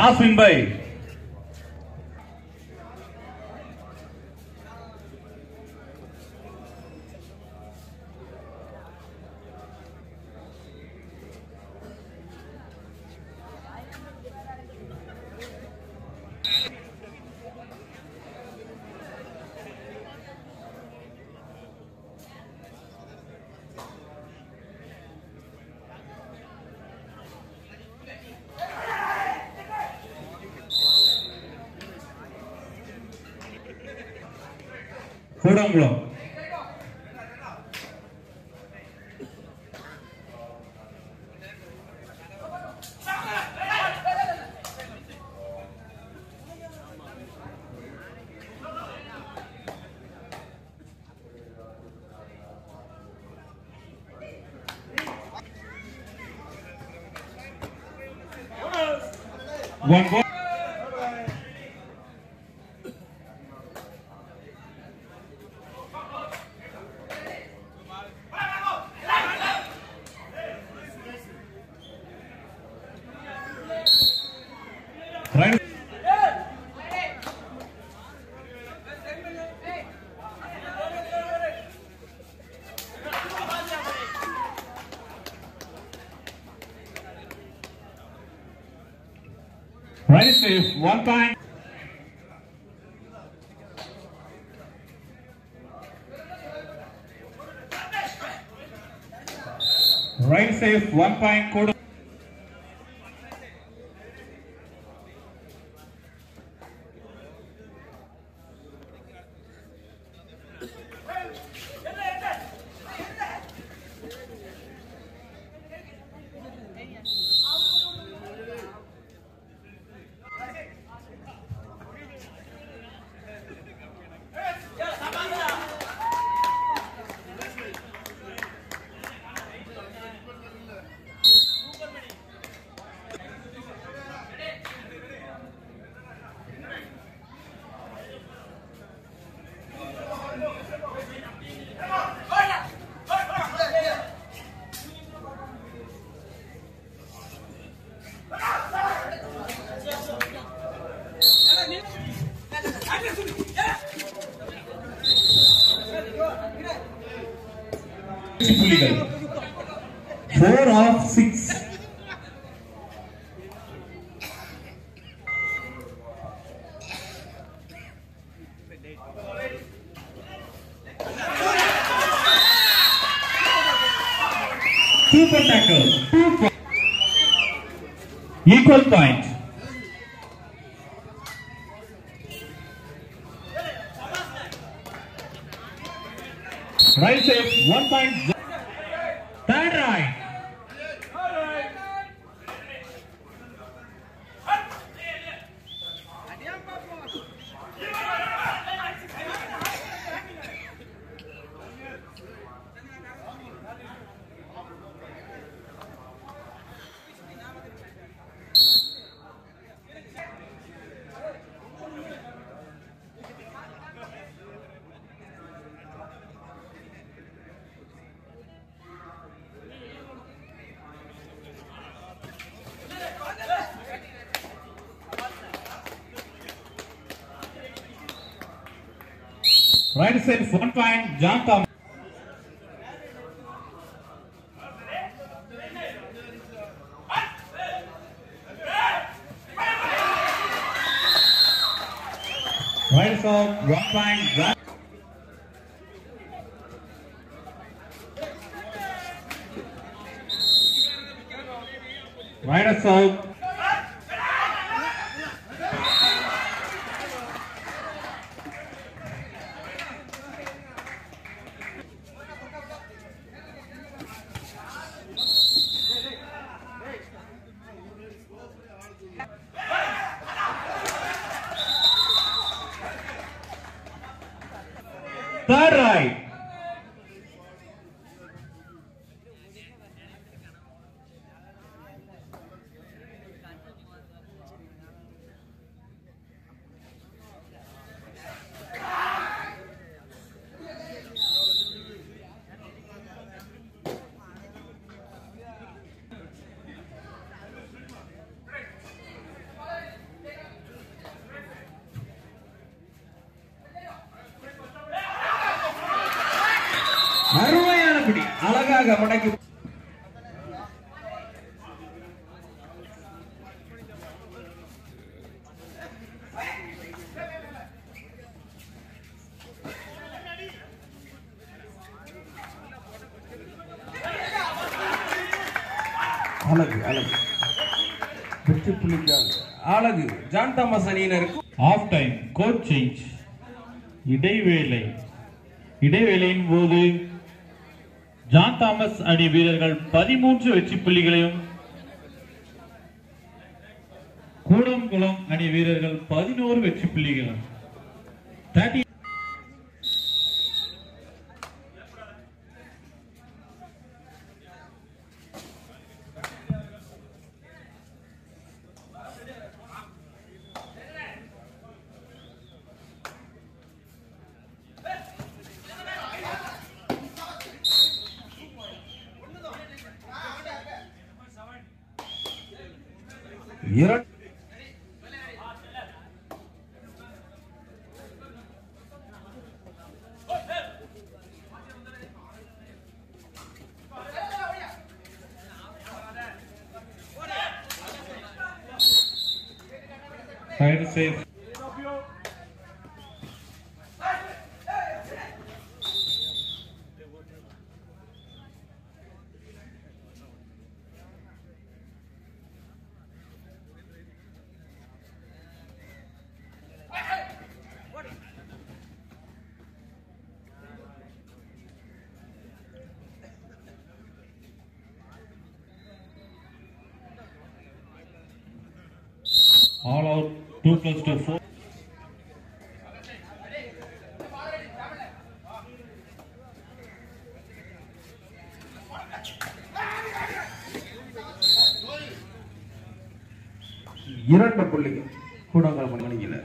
Toss win by Kudankulam One ball. Right. Right is safe. One point. Right safe. One point. Code. புள்ளிகள் four of six super tackle equal point Right safe, one point. Third right. Right safe, one point. John Thomas. Right side, one point. John Right side. Third right. அருமையான பிடி அழகாக மடக்கி அழகு அழகு வெற்றி புள்ளிக்காக அழகு ஜான் தாமஸ் அணியினருக்கு ஆஃப் டைம் கோட் சேஞ்ச் இடைவேளை இடைவேளையின் போது ஜான் தாமஸ் அணி வீரர்கள் பதிமூன்று வெற்றி புள்ளிகளையும் கூடங்குளம் அணி வீரர்கள் பதினோரு வெற்றி புள்ளிகளும் 30 இரண்டு side save all out 2 plus 2 4 இரண்டு புள்ளிகள் கூடங்குளம் அணியில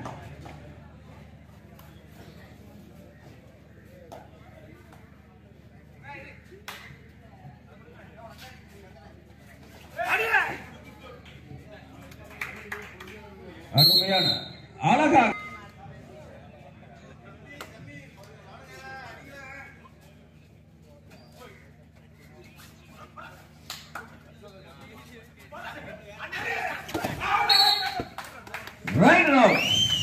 அருமையான அழகாக Right now.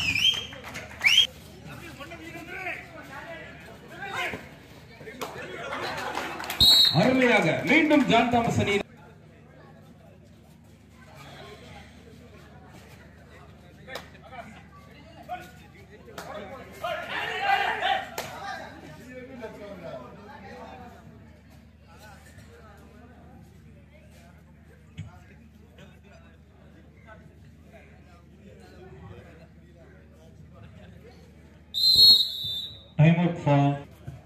அருமையாக மீண்டும் ஜான் தாமஸ் அணி time out for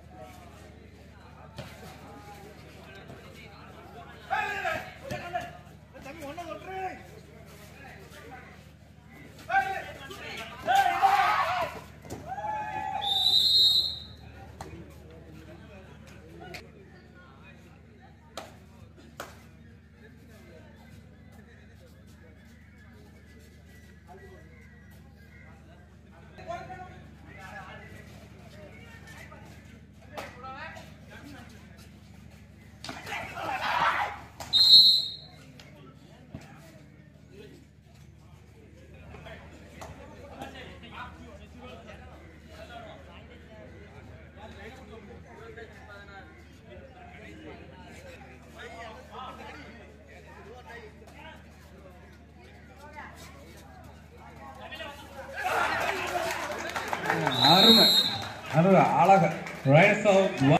அருமை அருமை அழக rise out one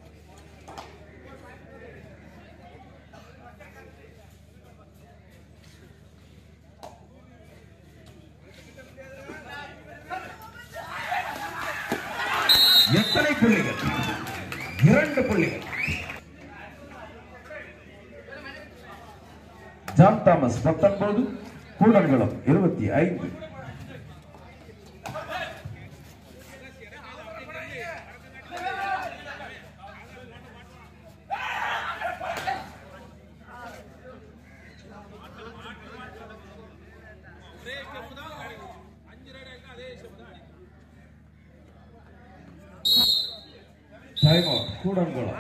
எத்தனை புள்ளிகள் இரண்டு புள்ளிகள் ஜான் தாமஸ் பத்தொன்பது கூடங்குளம் இருபத்தி ஐந்து டைம் அவுட் கூடங்குளம்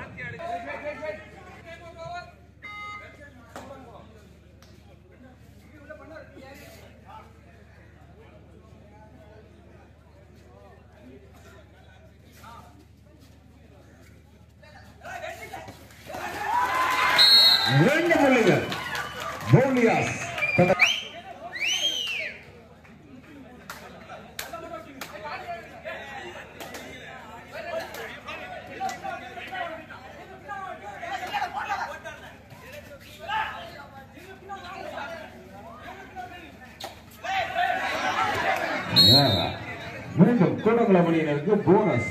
ரெண்டு புள்ளிகள் போலியாஸ் மீண்டும் கூடங்குளம் அணியினருக்கு போனஸ்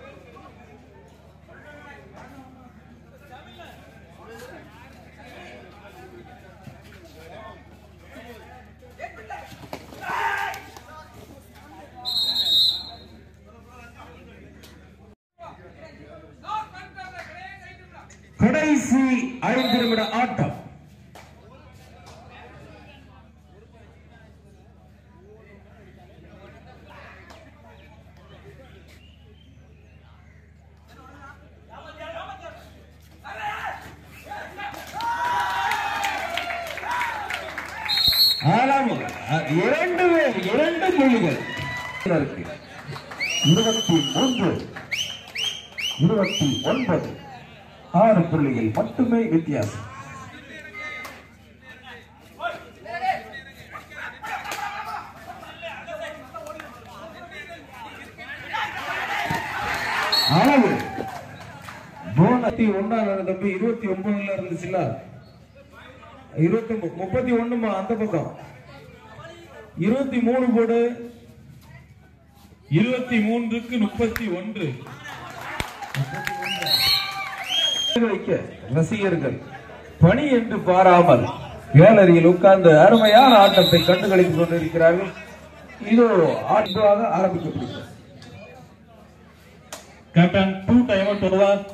கடைசி ஐந்து நிமிட ஆட்டம் ஆறாம் இரண்டு பேர் இரண்டு புள்ளிகள் இருக்கு. இருபத்தி மூன்று இருபத்தி ஒன்பது ஆறு புள்ளிகள் மட்டுமே வித்தியாசம் அளவு போனத்தி ஒன்னாம் தம்பி இருபத்தி ஒன்பதுல இருந்துச்சுல்ல இருபத்தி மு- முப்பத்தி ஒண்ணுமா அந்த பக்கம் இருபத்தி மூணு போடு இருபத்தி மூன்றுக்கு முப்பத்தி ஒன்று வைக்க ரசிகர்கள் பணி என்று பாராமல் கேலரியில் உட்கார்ந்து அருமையான ஆட்டத்தை கண்டுகளித்துக் கொண்டிருக்கிறார்கள் இதோ ஆட்டமாக ஆரம்பிக்கப்படுகிறது captain two time out over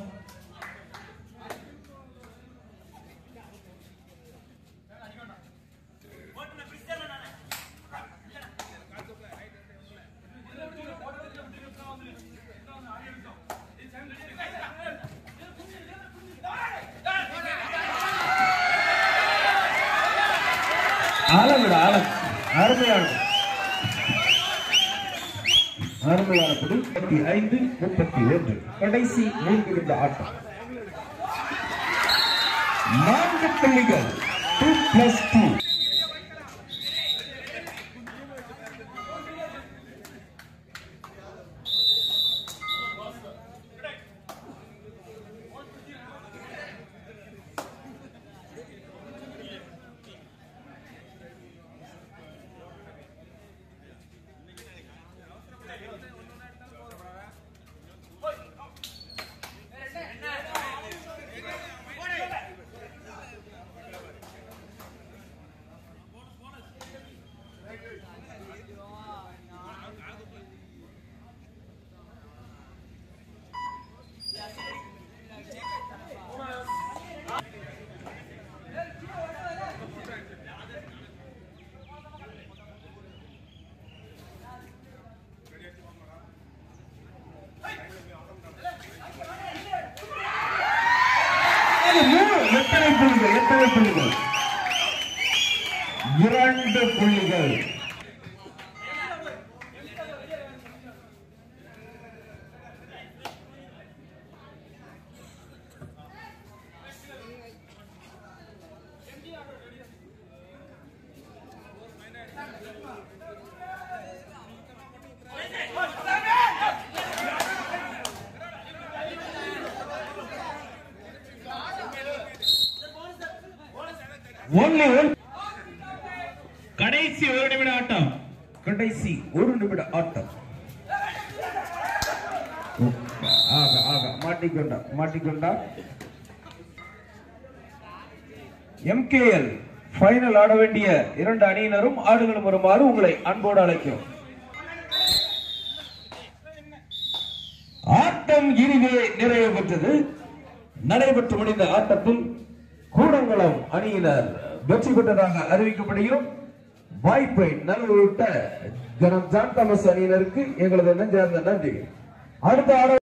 ஆழமிட ஆழம் அருமையான அருமையானபடி முப்பத்தி ஐந்து முப்பத்தி ஒன்று கடைசி மூன்று நிமிட ஆட்டம் நான்கு புள்ளிகள் டூ பிளஸ் டூ அது மூணு. எத்தனை புள்ளிகள் எத்தனை புள்ளிகள் இரண்டு புள்ளிகள் ஒன்லி ஒன் கடைசி ஒரு நிமிட ஆட்டம் கடைசி ஒரு நிமிட ஆட்டம் ஆக ஆக மாட்டிக்கொண்டா மாட்டிக்கொண்டா எம்கேஎல் ஃபைனல் ஆட வேண்டிய இரண்டு அணியினரும் ஆடுகளும் வருமாறு உங்களை அன்போடு அழைக்கிறோம் ஆட்டம் இனிமே நிறைவு பெற்றது நடைபெற்று முடிந்த ஆட்டத்தில் கூடங்குளம் அணியினர் வெற்றி பெற்றதாக அறிவிக்கப்படுகிறோம் வாய்ப்பை நல்விட்ட ஜனம் ஜான் தாமஸ் அணியினருக்கு எங்களது நெஞ்சார்ந்த நன்றி அடுத்த ஆட